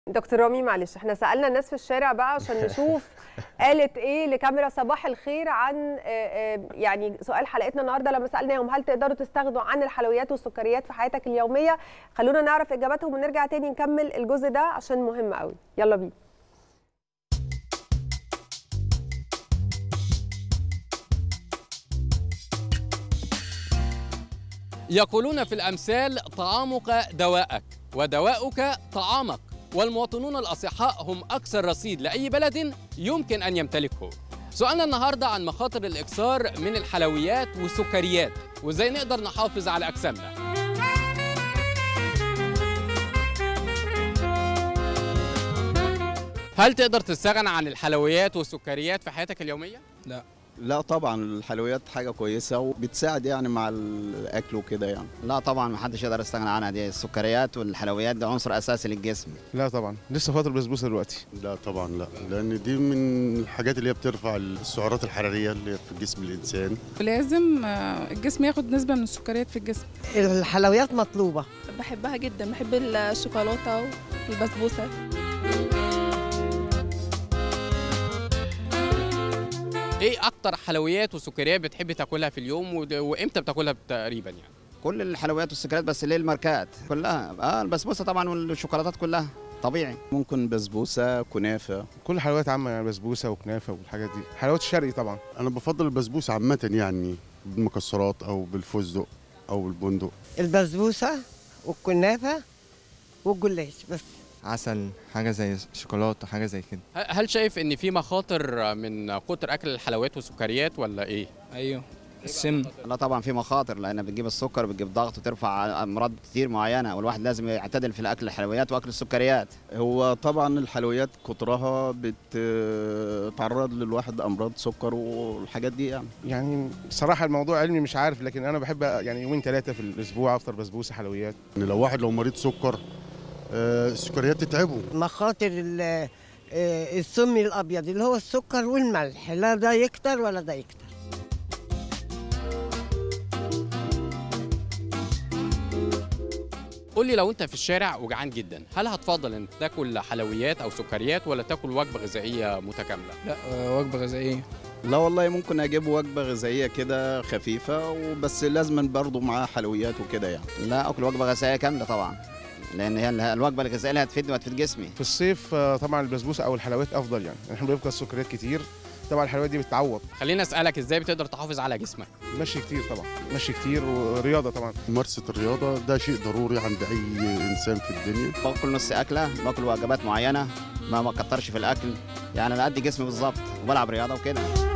دكتور رامي معلش احنا سالنا الناس في الشارع بقى عشان نشوف قالت ايه لكاميرا صباح الخير عن آه، آه، يعني سؤال حلقتنا النهارده لما سالناهم هل تقدروا تستغنوا عن الحلويات والسكريات في حياتك اليوميه خلونا نعرف اجاباتهم ونرجع تاني نكمل الجزء ده عشان مهم قوي يلا بينا يقولون في الأمثال طعامك دواءك ودواءك طعامك والمواطنون الأصحاء هم أكثر رصيد لأي بلد يمكن أن يمتلكه سؤالنا النهاردة عن مخاطر الإكثار من الحلويات والسكريات وإزاي نقدر نحافظ على أجسامنا هل تقدر تستغنى عن الحلويات والسكريات في حياتك اليومية؟ لا طبعا الحلويات حاجة كويسة وبتساعد يعني مع الأكل وكده يعني لا طبعا ما حدش يقدر يستغنى عنها دي السكريات والحلويات ده عنصر اساسي للجسم لا طبعا لسه فتره البسبوسه دلوقتي لا طبعا لا لان دي من الحاجات اللي هي بترفع السعرات الحراريه اللي في جسم الانسان لازم آه، الجسم ياخد نسبة من السكريات في الجسم الحلويات مطلوبة بحبها جدا بحب الشوكولاتة والبسبوسة إيه أكتر حلويات وسكريات بتحب تاكلها في اليوم ود- وإمتى بتاكلها تقريبا يعني؟ كل الحلويات والسكريات بس ليه الماركات كلها اه البسبوسه طبعا والشوكولاتات كلها طبيعي ممكن بسبوسة كنافة كل حلويات عامه يعني بسبوسه وكنافه والحاجات دي حلويات الشرقي طبعا انا بفضل البسبوسه عامه يعني بالمكسرات او بالفستق او بالبندق البسبوسة والكنافة والجلاش بس عسل حاجة زي شوكولاتة حاجة زي كده ه- هل شايف ان في مخاطر من كتر اكل الحلويات والسكريات ولا ايه أيوه السمن لا طبعا في مخاطر لان بتجيب السكر بتجيب ضغط وترفع امراض كتير معينه والواحد لازم يعتدل في الاكل الحلويات واكل السكريات هو طبعا الحلويات كترها بتعرض للواحد أمراض سكر والحاجات دي يعني يعني بصراحه الموضوع علمي مش عارف لكن انا بحب يعني يومين ثلاثه في الاسبوع افطر بسبوسه حلويات يعني لو واحد لو مريض سكر آه، السكريات تتعبه مخاطر ال- آه، السمي الأبيض اللي هو السكر والملح لا ده يكتر ولا ده يكتر قول لي لو انت في الشارع وجعان جدا هل هتفضل ان تاكل حلويات او سكريات ولا تاكل وجبه غذائيه متكامله لا وجبة غذائية لا والله ممكن أجيب وجبة غذائية كده خفيفة وبس لازما برضو معاها حلويات وكده يعني لا اكل وجبه غذائيه كامله طبعا لان هي ال- الوجبه الغذائيه اللي هتفيدني وهتفيد جسمي في الصيف آه، طبعا البسبوسه او الحلويات افضل يعني احنا بيبقى السكريات كتير طبعا الحلويات دي بتعوض خليني اسالك ازاي بتقدر تحافظ على جسمك مشي كتير طبعا مشي كتير ورياضه طبعا ممارسه الرياضه ده شيء ضروري عند اي انسان في الدنيا باكل نص اكله باكل وجبات معينه ما ما كترش في الاكل يعني انا قد جسمي بالظبط وبلعب رياضه وكده